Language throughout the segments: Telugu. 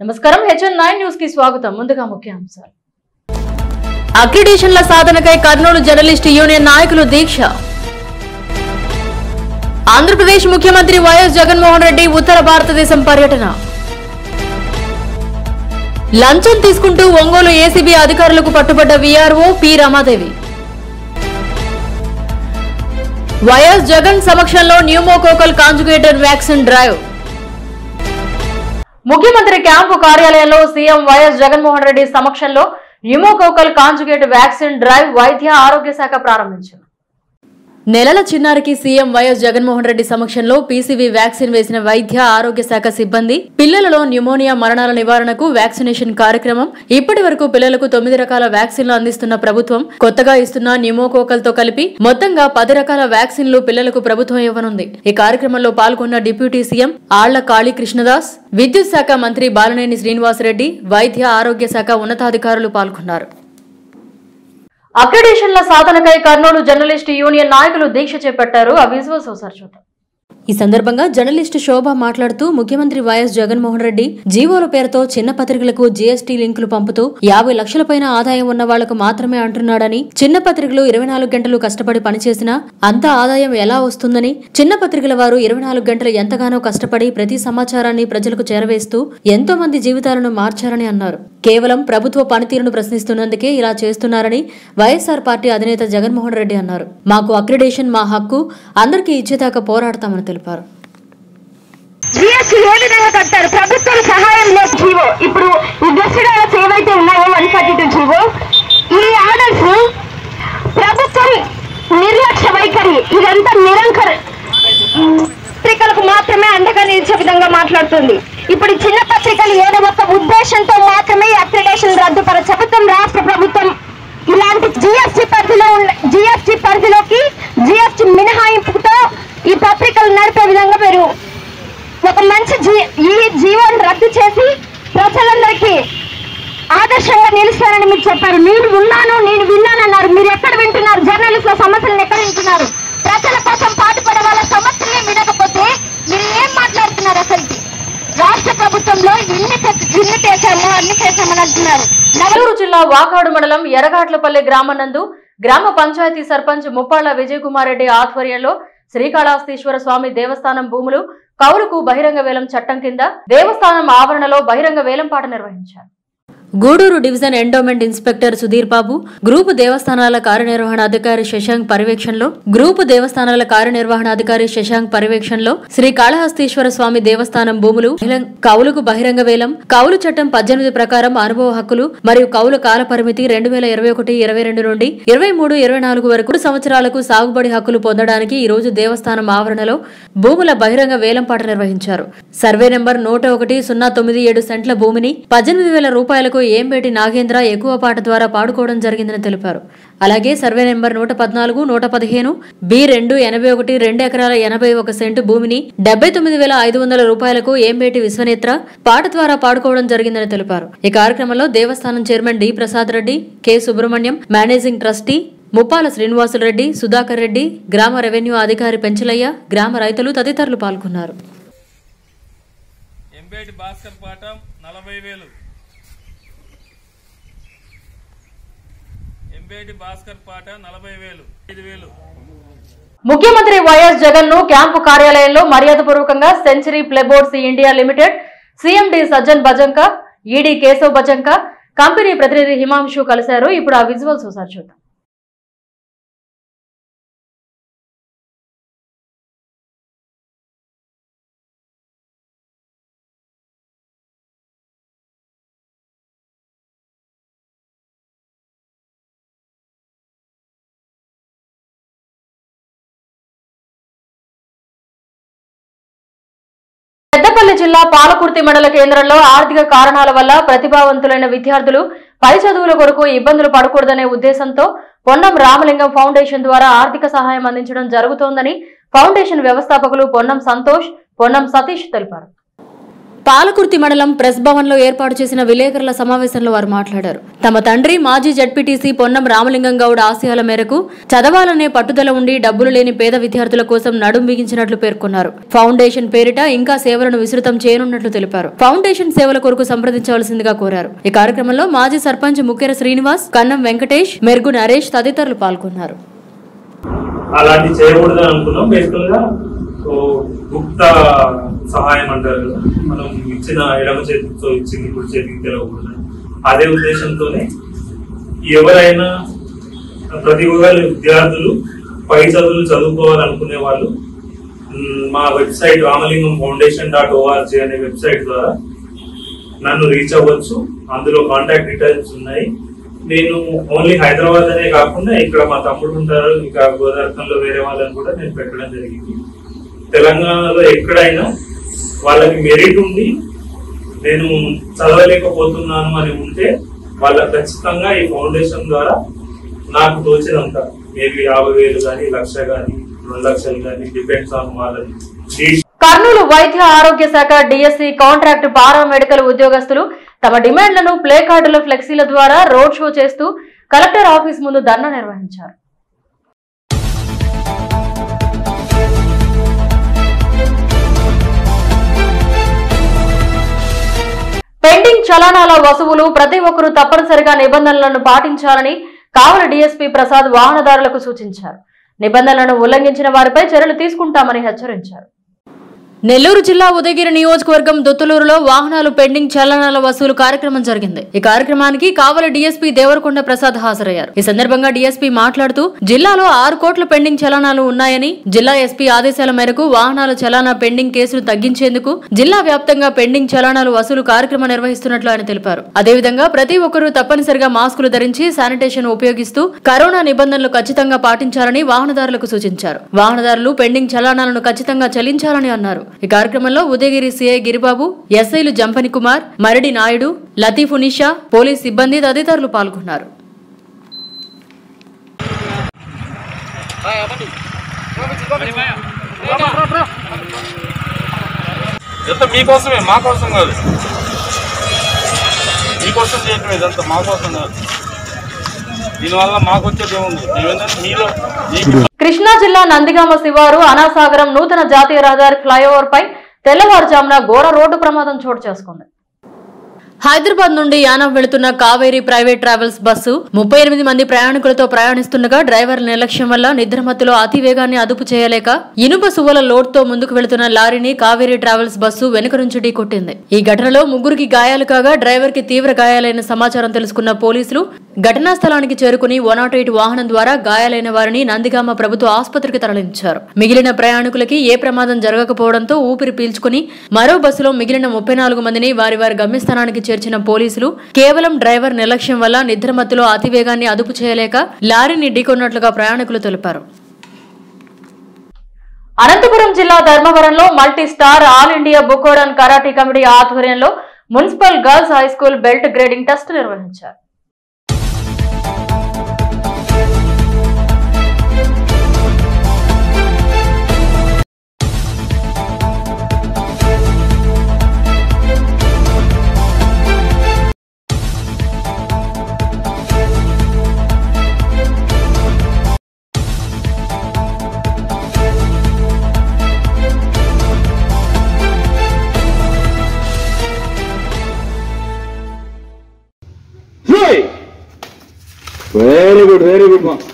నమస్కారం హెచ్ఎన్ నైన్ న్యూస్ కి స్వాగతం ముందుగా ముఖ్యాంశాలు అక్రిడేషన్ల సాధనకై కర్నూలు జర్నలిస్ట్ యూనియన్ నాయకులు దీక్ష ఆంధ్రప్రదేశ్ ముఖ్యమంత్రి వైఎస్ జగన్మోహన్ రెడ్డి ఉత్తర భారతదేశం పర్యటన లంచం తీసుకుంటూ ఒంగోలు ఏసీబీ అధికారులకు పట్టుబడ్డ VRO P Ramadevi YS Jagan సమక్షంలో న్యూమోకోకల్ కాంజుగేటెడ్ వ్యాక్సిన్ డ్రైవ్ ముఖ్యమంత్రి క్యాంపు కార్యాలయంలో సీఎం వైఎస్ జగన్మోహన్ రెడ్డి సమక్షంలో న్యూమోకోకల్ కాంజుగేట్ వ్యాక్సిన్ డ్రైవ్ వైద్య ఆరోగ్య శాఖ ప్రారంభించారు నెలల చిన్నారికి సీఎం వైఎస్ జగన్మోహన్ రెడ్డి సమక్షంలో పీసీవీ వ్యాక్సిన్ వేసిన వైద్య ఆరోగ్య శాఖ సిబ్బంది పిల్లలలో న్యూమోనియా మరణాల నివారణకు వ్యాక్సినేషన్ కార్యక్రమం ఇప్పటి వరకు పిల్లలకు తొమ్మిది రకాల వ్యాక్సిన్లు అందిస్తున్న ప్రభుత్వం కొత్తగా ఇస్తున్న న్యూమోకోకల్ తో కలిపి మొత్తంగా పది రకాల వ్యాక్సిన్లు పిల్లలకు ప్రభుత్వం ఇవ్వనుంది ఈ కార్యక్రమంలో పాల్గొన్న డిప్యూటీ సీఎం ఆళ్ల కాళీ కృష్ణదాస్ విద్యుత్ శాఖ మంత్రి బాలనేని శ్రీనివాసరెడ్డి వైద్య ఆరోగ్య శాఖ ఉన్నతాధికారులు పాల్గొన్నారు అక్రిడేషన్ల సాధనకై కర్నూలు జర్నలిస్ట్ యూనియన్ నాయకులు దీక్ష చేపట్టారు ఆ విజువల్స్ ఒకసారి చూద్దాం ఈ సందర్భంగా జర్నలిస్టు శోభ మాట్లాడుతూ ముఖ్యమంత్రి వైఎస్ జగన్మోహన్ రెడ్డి జీవోల పేరుతో చిన్న పత్రికలకు జీఎస్టీ లింకులు పంపుతూ యాభై లక్షల పైన ఆదాయం ఉన్న వాళ్లకు మాత్రమే అంటున్నాడని చిన్న పత్రికలు ఇరవై నాలుగు గంటలు కష్టపడి పనిచేసినా అంత ఆదాయం ఎలా వస్తుందని చిన్న పత్రికల వారు ఇరవై నాలుగు గంటలు ఎంతగానో కష్టపడి ప్రతి సమాచారాన్ని ప్రజలకు చేరవేస్తూ ఎంతో మంది జీవితాలను మార్చారని అన్నారు కేవలం ప్రభుత్వ పనితీరును ప్రశ్నిస్తున్నందుకే ఇలా చేస్తున్నారని వైఎస్ఆర్ పార్టీ అధినేత జగన్మోహన్ రెడ్డి అన్నారు మాకు అక్రిడేషన్ మా హక్కు అందరికీ ఇచ్చేదాకా పోరాడతామని తెలిపారు జిఎస్టీ ఏ విధంగా కట్టారు ప్రభుత్వం సహాయం లేదు జీవో ఇప్పుడు ఈ గెస్టెడ్ ఆర్డర్స్ ఏవైతే ఉన్నాయో వన్ ఫార్టీ టూ జీవో ఈ ఆర్డర్స్ ప్రభుత్వం నిర్లక్ష్య వైఖరి ఇదంతా నిరంకర పత్రికలకు మాత్రమే అండగా నిలిచే విధంగా మాట్లాడుతుంది ఇప్పుడు ఈ చిన్న పత్రికలు ఏదో ఒక ఉద్దేశంతో మాత్రమే ఈ అక్రిడేషన్ రద్దుపర ప్రభుత్వం రాష్ట్ర ప్రభుత్వం ఇలాంటి జిఎస్టీ పరిధిలో ఉన్న జిఎస్టీ పరిధిలోకి జిఎస్టీ మినహాయింపుతో ఈ పత్రికలు నడిపే విధంగా మీరు ఒక మంచి జీ ఈ జీవోని రద్దు చేసి ప్రజలందరికీ ఆదర్శంగా నిలుస్తారని మీరు చెప్పారు నేను ఉన్నాను నేను విన్నానన్నారు మీరు ఎక్కడ వింటున్నారు జర్నలిస్టుల సమస్యలను ఎక్కడ వింటున్నారు ప్రజల కోసం పాటుపడే వాళ్ళ సమస్యలే వినకపోతే మీరు ఏం మాట్లాడుతున్నారు అసలుకి రాష్ట్ర ప్రభుత్వంలో ఇన్ని తె- ఇన్ని చేశాము అన్ని చేశామని అంటున్నారు నగర నెల్లూరు జిల్లా వాకాడు మండలం ఎర్రగాట్లపల్లి గ్రామం నందు గ్రామ పంచాయతీ సర్పంచ్ ముప్పాళ్ల విజయకుమార్ రెడ్డి ఆధ్వర్యంలో శ్రీకాళహస్తీశ్వర స్వామి దేవస్థానం భూములు కౌలుకు బహిరంగ వేలం చట్టం కింద దేవస్థానం ఆవరణలో బహిరంగ వేలం పాట నిర్వహించారు Gudur division endowment inspector Sudhir Babu group దేవస్థానాల కార్యనిర్వహణ అధికారి శశాంక్ పర్యవేక్షణలో గ్రూపు దేవస్థానాల కార్యనిర్వహణ అధికారి శశాంక్ పర్యవేక్షణలో శ్రీ కాళహస్తీశ్వర స్వామి దేవస్థానం భూములు బహిరం- కౌలుకు బహిరంగ వేలం కౌలు చట్టం పద్దెనిమిది ప్రకారం అనుభవ హక్కులు మరియు కౌలు కాల పరిమితి రెండు వేల ఇరవై ఒకటి ఇరవై రెండు నుండి ఇరవై మూడు ఇరవై నాలుగు వరకు మూడు సంవత్సరాలకు సాగుబడి హక్కులు పొందడానికి ఈ రోజు దేవస్థానం ఆవరణలో భూముల బహిరంగ వేలంపాట నిర్వహించారు సర్వే నెంబర్ నూట ఒకటి సున్నా తొమ్మిది ఏడు సెంట్ల భూమిని పద్దెనిమిది వేల రూపాయలకు ఏంబేటి నాగేంద్ర ఎక్కువ పాట ద్వారా పాడుకోవడం జరిగిందని తెలిపారు అలాగే సర్వే నెంబర్ నూట పద్నాలుగు నూట పదిహేను బి రెండు ఎనభై ఒకటి రెండు ఎకరాల ఎనభై ఒక సెంటు భూమిని డెబ్బై తొమ్మిది వేల ఐదు వందల రూపాయలకు ఏంబేటి విశ్వనేత్ర పాట ద్వారా పాడుకోవడం జరిగిందని తెలిపారు ఈ కార్యక్రమంలో దేవస్థానం chairman D Prasad Reddy K Subrahmanyam managing trustee Muppala Srinivasulareddy Sudhakar Reddy గ్రామ రెవెన్యూ అధికారి పెంచలయ్య గ్రామ రైతులు తదితరులు పాల్గొన్నారు ఎంబేటి భాస్కర్ పాఠం నలభై వేలు ఎంబేటి భాస్కర్ పాట నలభై వేలు ఐదు వేలు ముఖ్యమంత్రి వైఎస్ జగన్ ను క్యాంపు కార్యాలయంలో మర్యాదపూర్వకంగా century plyboards India limited CMD Sajjan Bhajanka ED Keshav Bhajanka company ప్రతినిధి హిమాంశు కలిశారు ఇప్పుడు ఆ విజువల్స్ ఒకసారి చూద్దాం పెద్దపల్లి జిల్లా పాలకుర్తి మండల కేంద్రంలో ఆర్థిక కారణాల వల్ల ప్రతిభావంతులైన విద్యార్థులు పై చదువుల కొరకు ఇబ్బందులు పడకూడదనే ఉద్దేశంతో పొన్నం రామలింగం ఫౌండేషన్ ద్వారా ఆర్థిక సహాయం అందించడం జరుగుతోందని ఫౌండేషన్ వ్యవస్థాపకులు పొన్నం సంతోష్ పొన్నం సతీష్ తెలిపారు పాలకుర్తి మండలం ప్రెస్ భవన్ లో ఏర్పాటు చేసిన విలేకరుల సమావేశంలో వారు మాట్లాడారు తమ తండ్రి మాజీ జడ్పీటీసీ పొన్నం రామలింగం గౌడ్ ఆశయాల మేరకు చదవాలనే పట్టుదల ఉండి డబ్బులు లేని పేద విద్యార్థుల కోసం నడుం బిగించినట్లు పేర్కొన్నారు ఫౌండేషన్ పేరిట ఇంకా సేవలను విస్తృతం చేయనున్నట్లు తెలిపారు ఫౌండేషన్ సేవల కొరకు సంప్రదించవలసిందిగా కోరారు ఈ కార్యక్రమంలో మాజీ సర్పంచ్ ముక్కెర శ్రీనివాస్ కన్నం వెంకటేష్ మెరుగు నరేష్ తదితరులు పాల్గొన్నారు అలాంటి చేయకూడదని అనుకున్నాం బేసికల్ గా సో గుప్త సహాయం అంటారు కదా మనం ఇచ్చిన ఎడమ చేతితో ఇచ్చింది ఇప్పుడు చేతికి తెలవకూడదు అదే ఉద్దేశంతోనే ఎవరైనా ప్రతి ఒక్కరు విద్యార్థులు పై చదువులు చదువుకోవాలనుకునే వాళ్ళు మ్, మా website Ramalingam foundation dot ORG అనే వెబ్సైట్ ద్వారా నన్ను రీచ్ అవ్వచ్చు అందులో కాంటాక్ట్ డీటెయిల్స్ ఉన్నాయి నేను ఓన్లీ హైదరాబాద్ అనే కాకుండా ఇక్కడ మా తమ్ముడు ఉంటారు ఇంకా గోదావరిలో వేరే వాళ్ళని కూడా నేను పెట్టడం జరిగింది తెలంగాణలో ఎక్కడైనా వాళ్ళకి మెరిట్ ఉండి నేను చదవలేకపోతున్నాను అని ఉంటే వాళ్ళకి ఖచ్చితంగా ఈ ఫౌండేషన్ ద్వారా నాకు తోచినంత మేబీ యాభై వేలు కానీ లక్ష కానీ రెండు లక్షలు కానీ డిపెండ్స్ ఆన్ వాళ్ళది ఈ కర్నూలు వైద్య ఆరోగ్య శాఖ డిఎస్సి కాంట్రాక్ట్ పారామెడికల్ ఉద్యోగస్తులు తమ డిమాండ్లను ప్లే కార్డుల ఫ్లెక్సీల ద్వారా రోడ్ షో చేస్తూ కలెక్టర్ ఆఫీస్ ముందు ధర్నా నిర్వహించారు పెండింగ్ చలానాల వసూలు ప్రతి ఒక్కరూ తప్పనిసరిగా నిబంధనలను పాటించాలని కావలి డీఎస్పీ ప్రసాద్ వాహనదారులకు సూచించారు నిబంధనలను ఉల్లంఘించిన వారిపై చర్యలు తీసుకుంటామని హెచ్చరించారు నెల్లూరు జిల్లా ఉదయగిరి నియోజకవర్గం దొత్తులూరులో వాహనాలు పెండింగ్ చలనాల వసూలు కార్యక్రమం జరిగింది ఈ కార్యక్రమానికి కావలి డీఎస్పీ దేవరకొండ ప్రసాద్ హాజరయ్యారు ఈ సందర్భంగా డీఎస్పీ మాట్లాడుతూ జిల్లాలో ఆరు కోట్ల పెండింగ్ చలనాలు ఉన్నాయని జిల్లా ఎస్పీ ఆదేశాల మేరకు వాహనాల చలానా పెండింగ్ కేసులు తగ్గించేందుకు జిల్లా వ్యాప్తంగా పెండింగ్ చలానాలు వసూలు కార్యక్రమం నిర్వహిస్తున్నట్లు ఆయన తెలిపారు అదేవిధంగా ప్రతి ఒక్కరూ తప్పనిసరిగా మాస్కులు ధరించి శానిటేషన్ ఉపయోగిస్తూ కరోనా నిబంధనలు ఖచ్చితంగా పాటించాలని వాహనదారులకు సూచించారు వాహనదారులు పెండింగ్ చలానాలను ఖచ్చితంగా చెల్లించాలని అన్నారు ఈ కార్యక్రమంలో ఉదయగిరి సిఐ గిరిబాబు ఎస్ఐలు జంపని కుమార్ మరడి నాయుడు లతీఫ్ ఉనిషా పోలీస్ సిబ్బంది తదితరులు పాల్గొన్నారు ఇదంతా మీకోసమే మా కోసం కాదు మీకోసం చేయటం ఇదంతా మా కోసం కాదు దీనివల్ల మాకు వచ్చేది ఏముంది మేమేంటంటే మీలో మీకు కృష్ణా జిల్లా నందిగామ శివారు అనాసాగరం నూతన జాతీయ రహదారి ఫ్లైఓవర్ పై తెల్లవారుజామున ఘోర రోడ్డు ప్రమాదం చోటు చేసుకుంది హైదరాబాద్ నుండి యానం వెళుతున్న కావేరీ ప్రైవేట్ ట్రావెల్స్ బస్సు ముప్పై ఎనిమిది మంది ప్రయాణికులతో ప్రయాణిస్తుండగా డ్రైవర్ నిర్లక్ష్యం వల్ల నిద్రమత్తులో అతి వేగాన్ని అదుపు చేయలేక ఇనుప సువ్వల లోడ్ తో ముందుకు వెళుతున్న లారీని కావేరీ ట్రావెల్స్ బస్సు వెనుక నుంచి ఢీకొట్టింది ఈ ఘటనలో ముగ్గురికి గాయాలు కాగా డ్రైవర్ కి తీవ్ర గాయాలైన సమాచారం తెలుసుకున్న పోలీసులు ఘటనా స్థలానికి చేరుకుని వన్ నాట్ ఎయిట్ వాహనం ద్వారా గాయాలైన వారిని నందిగామ ప్రభుత్వ ఆసుపత్రికి తరలించారు మిగిలిన ప్రయాణికులకి ఏ ప్రమాదం జరగకపోవడంతో ఊపిరి పీల్చుకుని మరో బస్సులో మిగిలిన ముప్పై నాలుగు మందిని వారి వారి గమ్యస్థానానికి చేర్చిన పోలీసులు కేవలం డ్రైవర్ నిర్లక్ష్యం వల్ల నిద్రమత్తులో అతివేగాన్ని అదుపు చేయలేక లారీని ఢీకొన్నట్లుగా ప్రయాణికులు తెలిపారు అనంతపురం జిల్లా ధర్మవరంలో multi star all India Budokan karate committee ఆధ్వర్యంలో municipal girls high school belt grading test నిర్వహించారు వెరీ గుడ్ వెరీ గుడ్ మా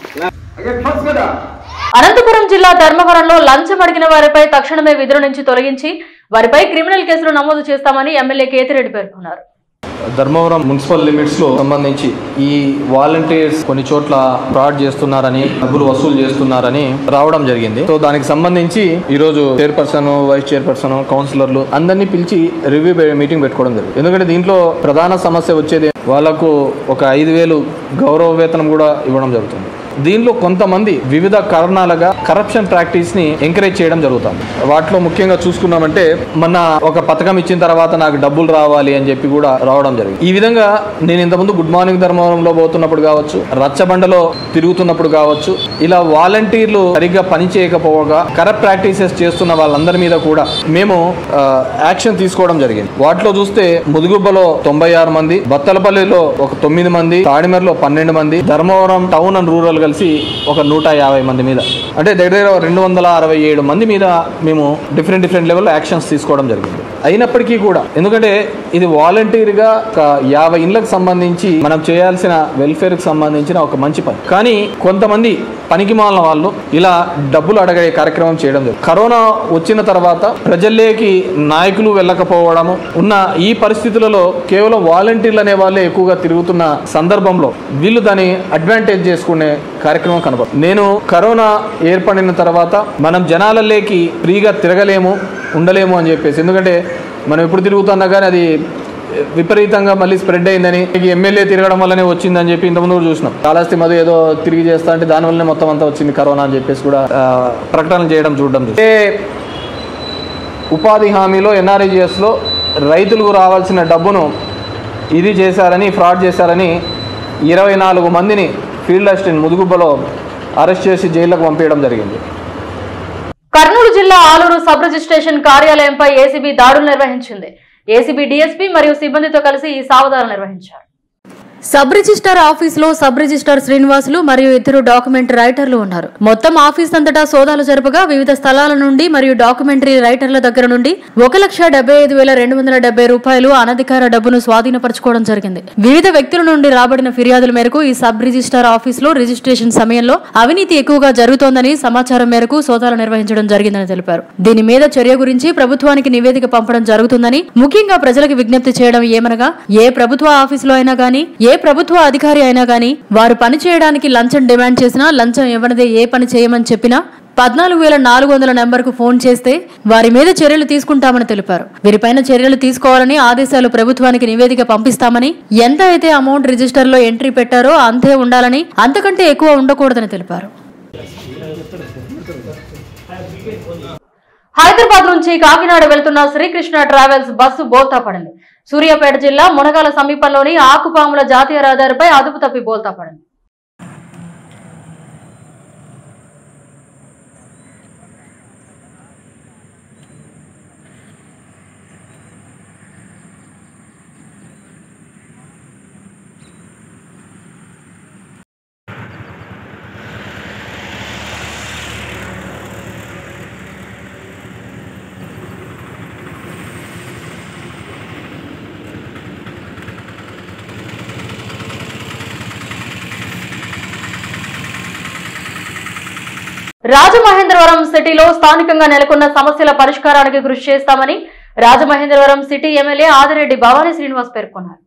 అనంతపురం జిల్లా ధర్మవరంలో లంచం అడిగిన వారిపై తక్షణమే విధుల నుంచి తొలగించి వారిపై క్రిమినల్ కేసులు నమోదు చేస్తామని ఎమ్మెల్యే కేతిరెడ్డి పేర్కొన్నారు ధర్మవరం మున్సిపల్ లిమిట్స్ లో సంబంధించి ఈ వాలంటీర్స్ కొన్ని చోట్ల ఫ్రాడ్ చేస్తున్నారని డబ్బులు వసూలు చేస్తున్నారని రావడం జరిగింది సో దానికి సంబంధించి ఈ రోజు చైర్పర్సన్ వైస్ చైర్పర్సన్ కౌన్సిలర్లు అందరినీ పిలిచి రివ్యూ మీటింగ్ పెట్టుకోవడం జరిగింది ఎందుకంటే దీంట్లో ప్రధాన సమస్య వచ్చేది వాళ్ళకు ఒక ఐదు వేలు గౌరవ వేతనం కూడా ఇవ్వడం జరుగుతుంది దీనిలో కొంతమంది వివిధ కారణాలుగా కరప్షన్ ప్రాక్టీస్ ని ఎంకరేజ్ చేయడం జరుగుతుంది వాటిలో ముఖ్యంగా చూసుకున్నామంటే మన ఒక పథకం ఇచ్చిన తర్వాత నాకు డబ్బులు రావాలి అని చెప్పి కూడా రావడం జరిగింది ఈ విధంగా నేను ఇంతకుముందు గుడ్ మార్నింగ్ ధర్మవరంలో పోతున్నప్పుడు కావచ్చు రచ్చబండలో తిరుగుతున్నప్పుడు కావచ్చు ఇలా వాలంటీర్లు సరిగ్గా పని చేయకపోగా కరప్ట్ ప్రాక్టీసెస్ చేస్తున్న వాళ్ళందరి మీద కూడా మేము ఆ, యాక్షన్ తీసుకోవడం జరిగింది వాటిలో చూస్తే ముదుగుబ్బలో తొంభై ఆరు మంది బత్తలపల్లిలో ఒక తొమ్మిది మంది తాడిమర్లో పన్నెండు మంది ధర్మవరం టౌన్ అండ్ రూరల్ కలిసి ఒక నూట యాభై మంది మీద అంటే దగ్గర దగ్గర రెండు వందల అరవై ఏడు మంది మీద మేము డిఫరెంట్ డిఫరెంట్ లెవెల్లో యాక్షన్స్ తీసుకోవడం జరిగింది అయినప్పటికీ కూడా ఎందుకంటే ఇది వాలంటీర్గా ఒక యాభై ఇండ్లకు సంబంధించి మనం చేయాల్సిన వెల్ఫేర్కి సంబంధించిన ఒక మంచి పని కానీ కొంతమంది పనికి మాలిన వాళ్ళు ఇలా డబ్బులు అడగే కార్యక్రమం చేయడం జరిగింది కరోనా వచ్చిన తర్వాత ప్రజల్లోకి నాయకులు వెళ్ళకపోవడము ఉన్న ఈ పరిస్థితులలో కేవలం వాలంటీర్లు అనే వాళ్ళే ఎక్కువగా తిరుగుతున్న సందర్భంలో వీళ్ళు దాన్ని అడ్వాంటేజ్ చేసుకునే కార్యక్రమం కనబడుతుంది నేను కరోనా ఏర్పడిన తర్వాత మనం జనాలలోకి ఫ్రీగా తిరగలేము ఉండలేము అని చెప్పేసి ఎందుకంటే మనం ఎప్పుడు తిరుగుతున్నా కానీ అది విపరీతంగా మళ్ళీ స్ప్రెడ్ అయిందని ఈ ఎమ్మెల్యే తిరగడం వల్లనే వచ్చిందని చెప్పి ఇంతకుముందు కూడా చూసినాం కాళహస్తి మధు ఏదో తిరిగి చేస్తా అంటే దానివల్లనే మొత్తం అంతా వచ్చింది కరోనా అని చెప్పేసి కూడా ఆ, ప్రకటనలు చేయడం చూడడం చూసాం. ఏ ఉపాధి హామీలో ఎన్ఆర్ఈజిఎస్లో రైతులకు రావాల్సిన డబ్బును ఇది చేశారని ఫ్రాడ్ చేశారని ఇరవై నాలుగు మందిని ఫీల్డ్ అసిస్టెంట్ ముదుగుబ్బలో అరెస్ట్ చేసి జైలుకు పంపించడం జరిగింది కర్నూలు జిల్లా ఆలూరు సబ్ రిజిస్ట్రేషన్ కార్యాలయంపై ఏసీబీ దాడులు నిర్వహించింది ఏసీబీ డీఎస్పీ మరియు సిబ్బందితో కలిసి ఈ సావధానం నిర్వహించారు సబ్ రిజిస్టార్ ఆఫీస్ లో సబ్ రిజిస్టార్ శ్రీనివాసులు మరియు ఇద్దరు డాక్యుమెంట్ రైటర్లు ఉన్నారు మొత్తం ఆఫీస్ అంతటా సోదాలు జరపగా వివిధ స్థలాల నుండి మరియు డాక్యుమెంటరీ రైటర్ల దగ్గర నుండి ఒక లక్ష డెబ్బై ఐదు వేల రెండు వందల డెబ్బై రూపాయలు అనధికార డబ్బును స్వాధీనపరచుకోవడం జరిగింది వివిధ వ్యక్తుల నుండి రాబడిన ఫిర్యాదుల మేరకు ఈ సబ్ రిజిస్టార్ ఆఫీస్ లో రిజిస్ట్రేషన్ సమయంలో అవినీతి ఎక్కువగా జరుగుతోందని సమాచారం మేరకు సోదాలు నిర్వహించడం జరిగిందని తెలిపారు దీని మీద చర్య గురించి ప్రభుత్వానికి నివేదిక పంపడం జరుగుతుందని ముఖ్యంగా ప్రజలకు విజ్ఞప్తి చేయడం ఏమనగా ఏ ప్రభుత్వ ఆఫీసులో అయినా గానీ ఏ ప్రభుత్వ అధికారి అయినా గానీ వారు పని చేయడానికి లంచం డిమాండ్ చేసినా లంచం ఇవ్వనిదే ఏ పని చేయమని చెప్పినా పద్నాలుగు వేల నాలుగు వందల నెంబర్కు ఫోన్ చేస్తే వారి మీద చర్యలు తీసుకుంటామని తెలిపారు వీరిపైన చర్యలు తీసుకోవాలని ఆదేశాలు ప్రభుత్వానికి నివేదిక పంపిస్తామని ఎంత అయితే అమౌంట్ రిజిస్టర్లో ఎంట్రీ పెట్టారో అంతే ఉండాలని అంతకంటే ఎక్కువ ఉండకూడదని తెలిపారు హైదరాబాద్ నుంచి కాకినాడ వెళ్తున్న శ్రీకృష్ణ ట్రావెల్స్ బస్సు బోల్తా పడింది సూర్యాపేట జిల్లా మునగాల సమీపంలోని ఆకుపాముల జాతీయ రహదారిపై అదుపు తప్పి బోల్తా పడింది రాజమహేంద్రవరం సిటీలో స్థానికంగా నెలకొన్న సమస్యల పరిష్కారానికి కృషి చేస్తామని రాజమహేంద్రవరం సిటీ ఎమ్మెల్యే ఆదిరెడ్డి భవానీ శ్రీనివాస్ పేర్కొన్నారు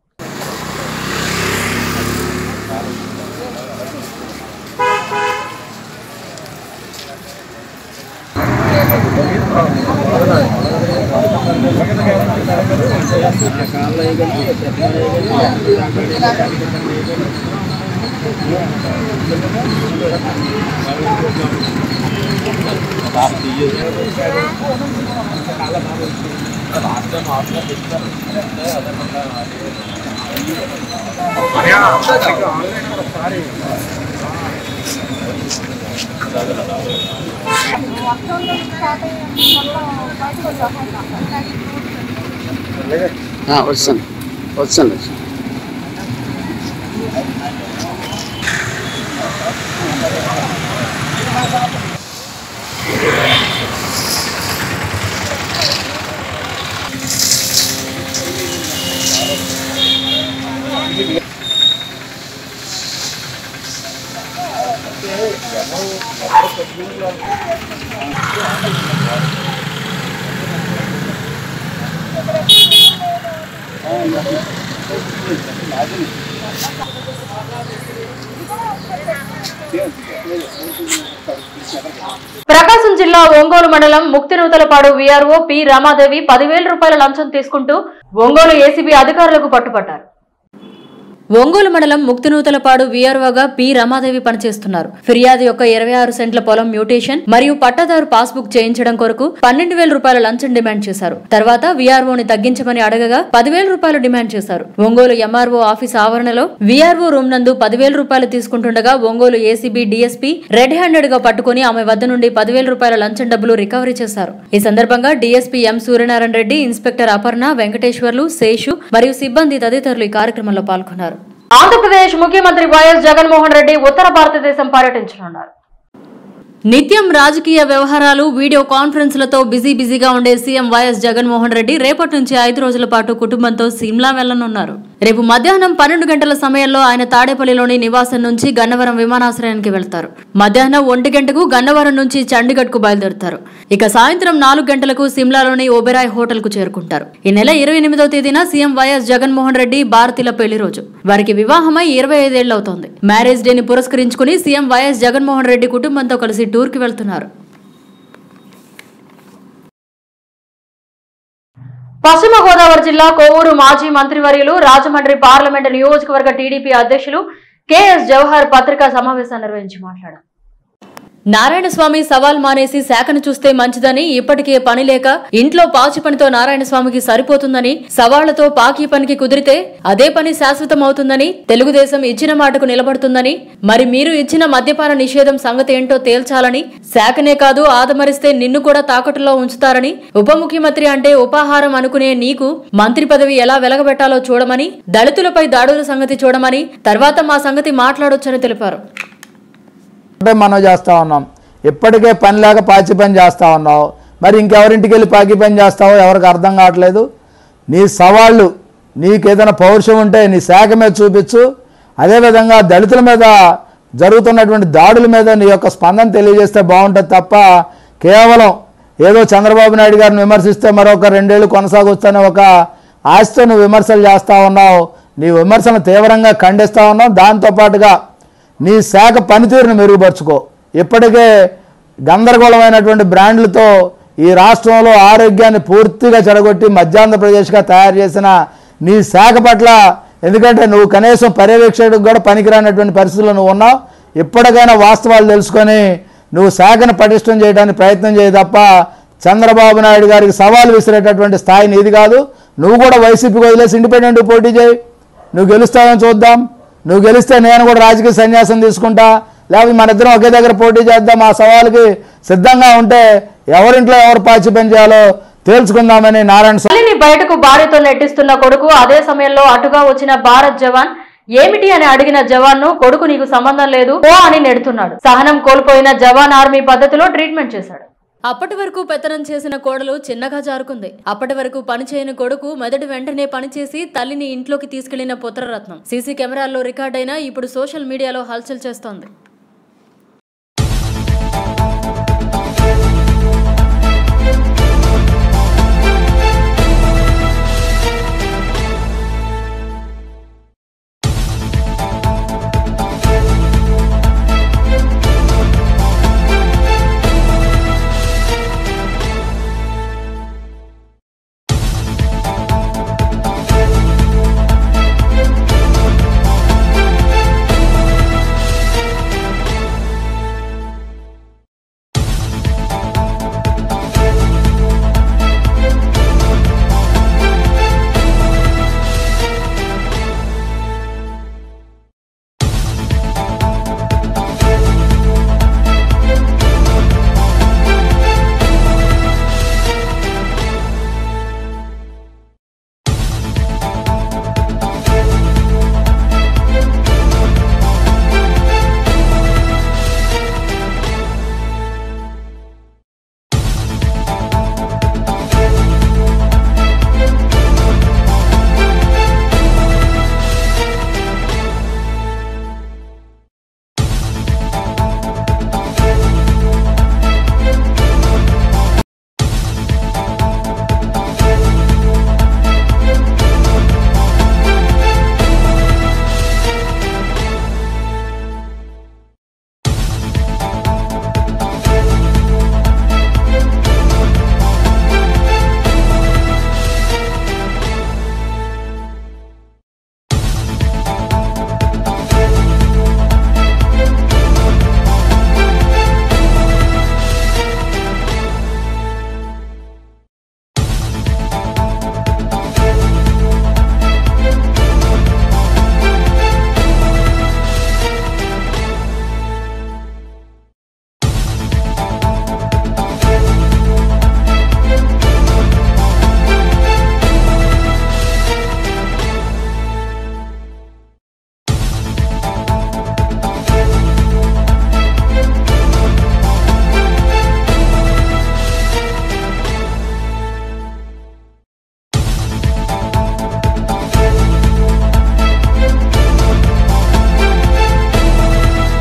వస్తాను వస్తాను ప్రకాశం జిల్లా ఒంగోలు మండలం ముక్తినూతలపాడు వీఆర్ఓ పి రమాదేవి పదివేల రూపాయల లంచం తీసుకుంటూ ఒంగోలు ఏసీబీ అధికారులకు పట్టుపట్టారు ఒంగోలు మండలం ముక్తినూతలపాడు వీఆర్ఓగా పి రమాదేవి పనిచేస్తున్నారు ఫిర్యాదు యొక్క ఇరవై ఆరు సెంట్ల పొలం మ్యూటేషన్ మరియు పట్టాదారు పాస్బుక్ చేయించడం కొరకు పన్నెండు వేల రూపాయల లంచం డిమాండ్ చేశారు తర్వాత వీఆర్ఓని తగ్గించమని అడగగా పదివేల రూపాయలు డిమాండ్ చేశారు ఒంగోలు ఎంఆర్ఓ ఆఫీస్ ఆవరణలో వీఆర్ఓ రూమ్ నందు పదివేల రూపాయలు తీసుకుంటుండగా Ongole ACB DSP red handed గా పట్టుకుని ఆమె వద్ద నుండి పదివేల రూపాయల లంచం డబ్బులు రికవరీ చేశారు ఈ సందర్భంగా DSP M Suryanarayana Reddy inspector Aparna Venkateswarlu Seshu మరియు సిబ్బంది తదితరులు ఈ కార్యక్రమంలో పాల్గొన్నారు ఆంధ్రప్రదేశ్ ముఖ్యమంత్రి వైఎస్ జగన్మోహన్ రెడ్డి ఉత్తర భారతదేశం పర్యటించనున్నారు నిత్యం రాజకీయ వ్యవహారాలు వీడియో కాన్ఫరెన్స్లతో బిజీ బిజీగా ఉండే సీఎం వైఎస్ జగన్మోహన్ రెడ్డి రేపటి నుంచి ఐదు రోజుల పాటు కుటుంబంతో సిమ్లా వెళ్లనున్నారు రేపు మధ్యాహ్నం పన్నెండు గంటల సమయంలో ఆయన తాడేపల్లిలోని నివాసం నుంచి గన్నవరం విమానాశ్రయానికి వెళ్తారు మధ్యాహ్నం ఒంటి గంటకు గన్నవరం నుంచి చండీగఢ్ కు బయలుదేరుతారు ఇక సాయంత్రం నాలుగు గంటలకు సిమ్లాలోని ఓబెరాయ్ హోటల్ కు చేరుకుంటారు ఈ నెల ఇరవై ఎనిమిదో తేదీన సీఎం వైఎస్ జగన్మోహన్ రెడ్డి భారతీల పెళ్లి రోజు వారికి వివాహమై ఇరవై ఐదేళ్లు అవుతోంది మ్యారేజ్ డేని పురస్కరించుకుని సీఎం వైఎస్ జగన్మోహన్ రెడ్డి కుటుంబంతో కలిసి టూర్ కి వెళ్తున్నారు పశ్చిమ గోదావరి జిల్లా కోవూరు మాజీ మంత్రివర్యులు రాజమండ్రి పార్లమెంటు నియోజకవర్గ టీడీపీ అధ్యక్షులు కెఎస్ జవహర్ పత్రికా సమావేశం నిర్వహించి మాట్లాడారు నారాయణ స్వామి సవాల్ మానేసి శాఖను చూస్తే మంచిదని ఇప్పటికే పని లేక ఇంట్లో పాచి పనితో నారాయణ స్వామికి సరిపోతుందని సవాళ్లతో పాకి పనికి కుదిరితే అదే పని శాశ్వతం అవుతుందని తెలుగుదేశం ఇచ్చిన మాటకు నిలబడుతుందని మరి మీరు ఇచ్చిన మద్యపాన నిషేధం సంగతి ఏంటో తేల్చాలని శాఖనే కాదు ఆదమరిస్తే నిన్ను కూడా తాకట్టులో ఉంచుతారని ఉప ముఖ్యమంత్రి అంటే ఉపాహారం అనుకునే నీకు మంత్రి పదవి ఎలా వెలగబెట్టాలో చూడమని దళితులపై దాడుల సంగతి చూడమని తర్వాత మా సంగతి మాట్లాడొచ్చని తెలిపారు అంటే మనం చేస్తూ ఉన్నాం ఇప్పటికే పని లేక పాచి పని చేస్తూ ఉన్నావు మరి ఇంకెవరింటికి వెళ్ళి పాకి పని చేస్తావో ఎవరికి అర్థం కావట్లేదు నీ సవాళ్ళు నీకు ఏదైనా పౌరుషం ఉంటే నీ శాఖ మీద చూపించు అదేవిధంగా దళితుల మీద జరుగుతున్నటువంటి దాడుల మీద నీ యొక్క స్పందన తెలియజేస్తే బాగుంటుంది తప్ప కేవలం ఏదో చంద్రబాబు నాయుడు గారిని విమర్శిస్తే మరొక రెండేళ్లు కొనసాగొస్తూనే ఒక ఆశతో నువ్వు విమర్శలు చేస్తూ ఉన్నావు నీ విమర్శను తీవ్రంగా ఖండిస్తూ ఉన్నావు దాంతోపాటుగా నీ శాఖ పనితీరును మెరుగుపరుచుకో ఇప్పటికే గందరగోళమైనటువంటి బ్రాండ్లతో ఈ రాష్ట్రంలో ఆరోగ్యాన్ని పూర్తిగా చెడగొట్టి మధ్యాంధ్రప్రదేశ్గా తయారు చేసిన నీ శాఖ పట్ల ఎందుకంటే నువ్వు కనీసం పర్యవేక్షకుడికి కూడా పనికిరానటువంటి పరిస్థితుల్లో నువ్వు ఉన్నావు ఇప్పటికైనా వాస్తవాలు తెలుసుకొని నువ్వు శాఖను పటిష్టం చేయడానికి ప్రయత్నం చేయ తప్ప చంద్రబాబు నాయుడు గారికి సవాల్ విసిరేటటువంటి స్థాయి నీది కాదు నువ్వు కూడా వైసీపీకి వదిలేసి ఇండిపెండెంట్ పోటీ చేయి నువ్వు గెలుస్తావని చూద్దాం నువ్వు గెలిస్తే నేను కూడా రాజకీయ సన్యాసం తీసుకుంటా లేకపోతే మన ఇద్దరం ఒకే దగ్గర పోటీ చేద్దాం ఆ సవాల్కి సిద్ధంగా ఉంటే ఎవరింట్లో ఎవరు పాచి పని చేయాలో తేల్చుకుందామని నారాయణ స్వామి తల్లిని బయటకు భార్యతో నెట్టిస్తున్న కొడుకు అదే సమయంలో అటుగా వచ్చిన భారత్ జవాన్ ఏమిటి అని అడిగిన జవాన్ ను కొడుకు నీకు సంబంధం లేదు ఓ అని నెడుతున్నాడు సహనం కోల్పోయిన జవాన్ ఆర్మీ పద్ధతిలో ట్రీట్మెంట్ చేశాడు అప్పటి వరకు పెత్తనం చేసిన కోడలు చిన్నగా జారుకుంది అప్పటి వరకు పనిచేయని కొడుకు మెదడు వెంటనే పనిచేసి తల్లిని ఇంట్లోకి తీసుకెళ్లిన పుత్రరత్నం సీసీ కెమెరాల్లో రికార్డైనా ఇప్పుడు సోషల్ మీడియాలో హల్చల్ చేస్తోంది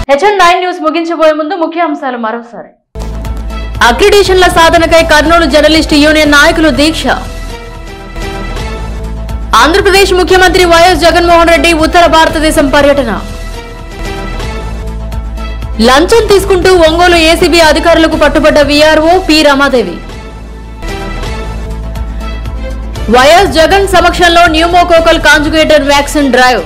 హెచ్ఎన్ నైన్ న్యూస్ ముగించబోయే ముందు ముఖ్యాంశాలు మరోసారి అక్రిడేషన్ల సాధనకై కర్నూలు జర్నలిస్టు యూనియన్ నాయకులు దీక్ష ఆంధ్రప్రదేశ్ ముఖ్యమంత్రి వైఎస్ జగన్మోహన్ రెడ్డి ఉత్తర భారతదేశం పర్యటన లంచం తీసుకుంటూ ఒంగోలు ఏసీబీ అధికారులకు పట్టుబడ్డ VRO P Ramadevi YS Jagan సమక్షంలో pneumococcal conjugate vaccine drive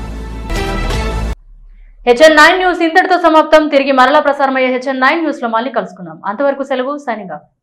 HN nine news ఇంతటితో సమాప్తం తిరిగి మరలా ప్రసారమయ్యే హెచ్ఎన్ నైన్ న్యూస్ లో మళ్ళీ కలుసుకుందాం అంతవరకు సెలవు సైనింగ్ ఆఫ్